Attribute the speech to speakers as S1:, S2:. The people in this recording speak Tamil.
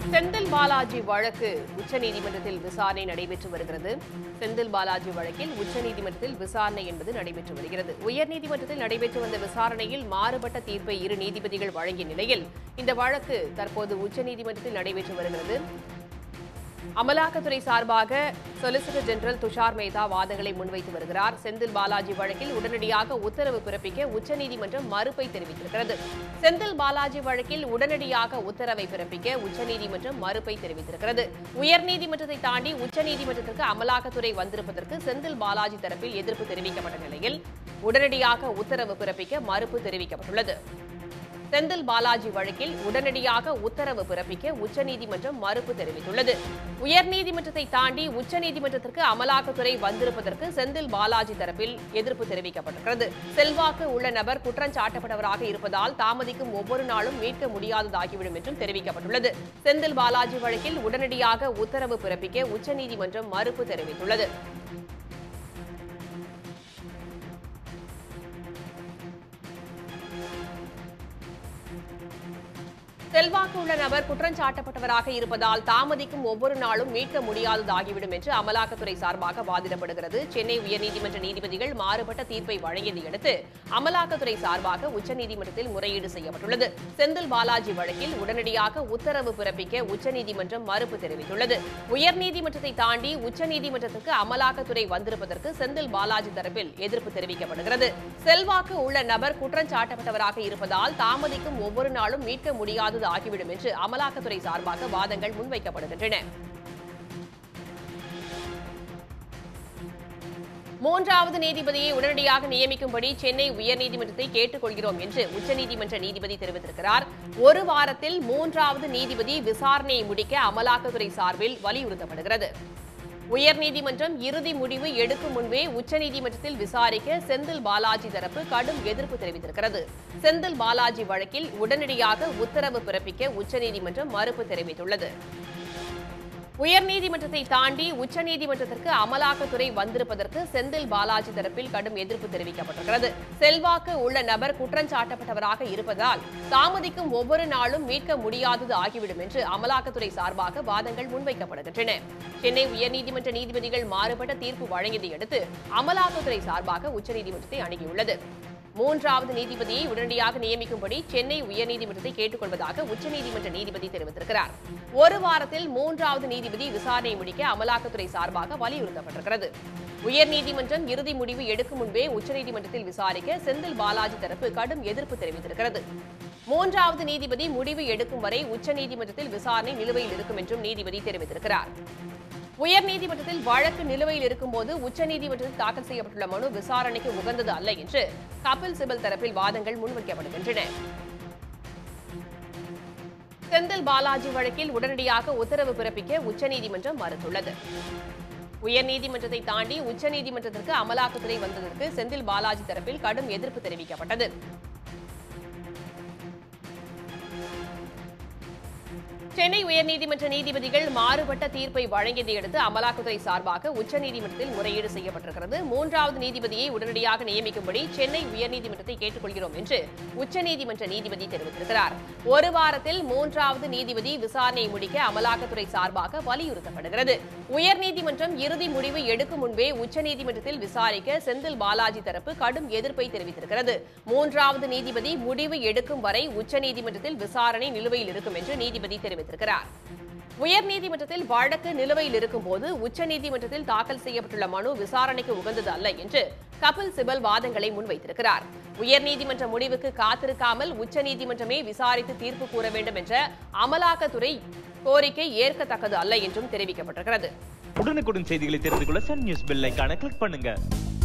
S1: செந்தில் பாலாஜி வழக்கு உச்சநீதிமன்றத்தில் விசாரணை நடைபெற்று வருகிறது செந்தில் பாலாஜி வழக்கில் உச்சநீதிமன்றத்தில் விசாரணை என்பது நடைபெற்று வருகிறது உயர்நீதிமன்றத்தில் நடைபெற்று வந்த விசாரணையில் மாறுபட்ட தீர்ப்பை இரு நீதிபதிகள் வழங்கிய நிலையில் இந்த வழக்கு தற்போது உச்சநீதிமன்றத்தில் நடைபெற்று வருகிறது அமலாக்கத்துறை சார்பாக சொலிசிட்டர் ஜெனரல் துஷார் மேத்தா வாதங்களை முன்வைத்து வருகிறார் செந்தில் பாலாஜி வழக்கில் உடனடியாக உத்தரவு பிறப்பிக்க உச்சநீதிமன்றம் மறுப்பை தெரிவித்திருக்கிறது செந்தில் பாலாஜி வழக்கில் உடனடியாக உத்தரவை பிறப்பிக்க உச்சநீதிமன்றம் மறுப்பை தெரிவித்திருக்கிறது உயர்நீதிமன்றத்தை தாண்டி உச்சநீதிமன்றத்திற்கு அமலாக்கத்துறை வந்திருப்பதற்கு செந்தில் பாலாஜி தரப்பில் எதிர்ப்பு தெரிவிக்கப்பட்ட நிலையில் உடனடியாக உத்தரவு பிறப்பிக்க மறுப்பு தெரிவிக்கப்பட்டுள்ளது செந்தில் பாலாஜி வழக்கில் உடனடியாக உத்தரவு பிறப்பிக்க உச்சநீதிமன்றம் மறுப்பு தெரிவித்துள்ளது உயர்நீதிமன்றத்தை தாண்டி உச்சநீதிமன்றத்திற்கு அமலாக்கத்துறை வந்திருப்பதற்கு செந்தில் பாலாஜி தரப்பில் எதிர்ப்பு தெரிவிக்கப்பட்டிருக்கிறது செல்வாக்கு உள்ள நபர் குற்றஞ்சாட்டப்பட்டவராக இருப்பதால் தாமதிக்கும் ஒவ்வொரு நாளும் மீட்க முடியாததாகிவிடும் என்றும் தெரிவிக்கப்பட்டுள்ளது செந்தில் பாலாஜி வழக்கில் உடனடியாக உத்தரவு பிறப்பிக்க உச்சநீதிமன்றம் மறுப்பு தெரிவித்துள்ளது செல்வாக்கு உள்ள நபர் குற்றஞ்சாட்டப்பட்டவராக இருப்பதால் தாமதிக்கும் ஒவ்வொரு நாளும் மீட்க முடியாததாகிவிடும் என்று அமலாக்கத்துறை சார்பாக வாதிடப்படுகிறது சென்னை உயர்நீதிமன்ற நீதிபதிகள் மாறுபட்ட தீர்ப்பை வழங்கியதை அடுத்து அமலாக்கத்துறை சார்பாக உச்சநீதிமன்றத்தில் முறையீடு செய்யப்பட்டுள்ளது செந்தில் பாலாஜி வழக்கில் உடனடியாக உத்தரவு பிறப்பிக்க உச்சநீதிமன்றம் மறுப்பு தெரிவித்துள்ளது உயர்நீதிமன்றத்தை தாண்டி உச்சநீதிமன்றத்திற்கு அமலாக்கத்துறை வந்திருப்பதற்கு செந்தில் பாலாஜி தரப்பில் எதிர்ப்பு தெரிவிக்கப்படுகிறது செல்வாக்கு உள்ள நபர் குற்றஞ்சாட்டப்பட்டவராக இருப்பதால் தாமதிக்கும் ஒவ்வொரு நாளும் மீட்க முடியாதது ஆகிவிடும் என்று அமலாக்கத்துறை சார்பாக வாதங்கள் முன்வைக்கப்படுகின்றன மூன்றாவது நீதிபதியை உடனடியாக நியமிக்கும்படி சென்னை உயர்நீதிமன்றத்தை கேட்டுக் கொள்கிறோம் என்று உச்சநீதிமன்ற நீதிபதி தெரிவித்திருக்கிறார் ஒரு வாரத்தில் மூன்றாவது நீதிபதி விசாரணையை முடிக்க அமலாக்கத்துறை சார்பில் வலியுறுத்தப்படுகிறது உயர்நீதிமன்றம் இறுதி முடிவு எடுக்கும் முன்பே உச்சநீதிமன்றத்தில் விசாரிக்க செந்தில் பாலாஜி தரப்பு கடும் எதிர்ப்பு தெரிவித்திருக்கிறது செந்தில் பாலாஜி வழக்கில் உடனடியாக உத்தரவு பிறப்பிக்க உச்சநீதிமன்றம் மறுப்பு தெரிவித்துள்ளது உயர்நீதிமன்றத்தை தாண்டி உச்சநீதிமன்றத்திற்கு அமலாக்கத்துறை வந்திருப்பதற்கு செந்தில் பாலாஜி தரப்பில் கடும் எதிர்ப்பு தெரிவிக்கப்பட்டிருக்கிறது செல்வாக்கு உள்ள நபர் குற்றஞ்சாட்டப்பட்டவராக இருப்பதால் தாமதிக்கும் ஒவ்வொரு நாளும் மீட்க முடியாதது ஆகிவிடும் என்று அமலாக்கத்துறை சார்பாக வாதங்கள் முன்வைக்கப்படுகின்றன சென்னை உயர்நீதிமன்ற நீதிபதிகள் மாறுபட்ட தீர்ப்பு வழங்கியதை அடுத்து அமலாக்கத்துறை சார்பாக உச்சநீதிமன்றத்தை அணுகியுள்ளது மூன்றாவது நீதிபதியை உடனடியாக நியமிக்கும்படி சென்னை உயர்நீதிமன்றத்தை கேட்டுக் கொள்வதாக உச்சநீதிமன்ற நீதிபதி தெரிவித்திருக்கிறார் ஒரு வாரத்தில் மூன்றாவது நீதிபதி விசாரணை முடிக்க அமலாக்கத்துறை சார்பாக வலியுறுத்தப்பட்டிருக்கிறது உயர்நீதிமன்றம் இறுதி முடிவு எடுக்கும் முன்பே உச்சநீதிமன்றத்தில் விசாரிக்க செந்தில் பாலாஜி தரப்பு கடும் எதிர்ப்பு தெரிவித்திருக்கிறது மூன்றாவது நீதிபதி முடிவு எடுக்கும் வரை உச்சநீதிமன்றத்தில் விசாரணை நிலுவையில் இருக்கும் என்றும் நீதிபதி தெரிவித்திருக்கிறார் உயர்நீதிமன்றத்தில் வழக்கு நிலுவையில் இருக்கும்போது உச்சநீதிமன்றத்தில் தாக்கல் செய்யப்பட்டுள்ள மனு விசாரணைக்கு உகந்தது அல்ல என்று கபில் சிபல் தரப்பில் வாதங்கள் முன்வைக்கப்படுகின்றன செந்தில் பாலாஜி வழக்கில் உடனடியாக உத்தரவு பிறப்பிக்க உச்சநீதிமன்றம் மறுத்துள்ளது உயர்நீதிமன்றத்தை தாண்டி உச்சநீதிமன்றத்திற்கு அமலாக்கத்துறை வந்ததற்கு செந்தில் பாலாஜி தரப்பில் கடும் எதிர்ப்பு தெரிவிக்கப்பட்டது சென்னை உயர்நீதிமன்ற நீதிபதிகள் மாறுபட்ட தீர்ப்பை வழங்கியதை அடுத்து அமலாக்கத்துறை சார்பாக உச்சநீதிமன்றத்தில் முறையீடு செய்யப்பட்டிருக்கிறது மூன்றாவது நீதிபதியை உடனடியாக நியமிக்கும்படி சென்னை உயர்நீதிமன்றத்தை கேட்டுக்கொள்கிறோம் என்று உச்சநீதிமன்ற நீதிபதி தெரிவித்திருக்கிறார் ஒரு வாரத்தில் மூன்றாவது நீதிபதி விசாரணையை முடிக்க அமலாக்கத்துறை சார்பாக வலியுறுத்தப்படுகிறது உயர்நீதிமன்றம் இறுதி முடிவு எடுக்கும் முன்பே உச்சநீதிமன்றத்தில் விசாரிக்க செந்தில் பாலாஜி தரப்பு கடும் எதிர்ப்பை தெரிவித்திருக்கிறது மூன்றாவது நீதிபதி முடிவு எடுக்கும் வரை உச்சநீதிமன்றத்தில் விசாரணை நிலுவையில் இருக்கும் என்று நீதிபதி தெரிவித்திருக்கிறார் உயர்நீதிமன்றத்தில் வழக்கு நிலுவையில் இருக்கும்போது உச்சநீதிமன்றத்தில் தாக்கல் செய்யப்பட்டுள்ள மனு விசாரணைக்கு உகந்தது அல்ல என்று கபில் சிபல் வாதங்களை முன்வைத்திருக்கிறார் உயர்நீதிமன்ற முடிவுக்கு காத்திருக்காமல் உச்சநீதிமன்றமே விசாரித்து தீர்ப்பு கூற வேண்டும் என்ற அமலாக்கத்துறை கோரிக்கை ஏற்கத்தக்கது அல்ல என்றும் தெரிவிக்கப்பட்டிருக்கிறது
S2: உடனுக்குடன் செய்திகளை தெரிந்து கொள்ள சன் நியூஸ் பெல் ஐகானை கிளிக் பண்ணுங்க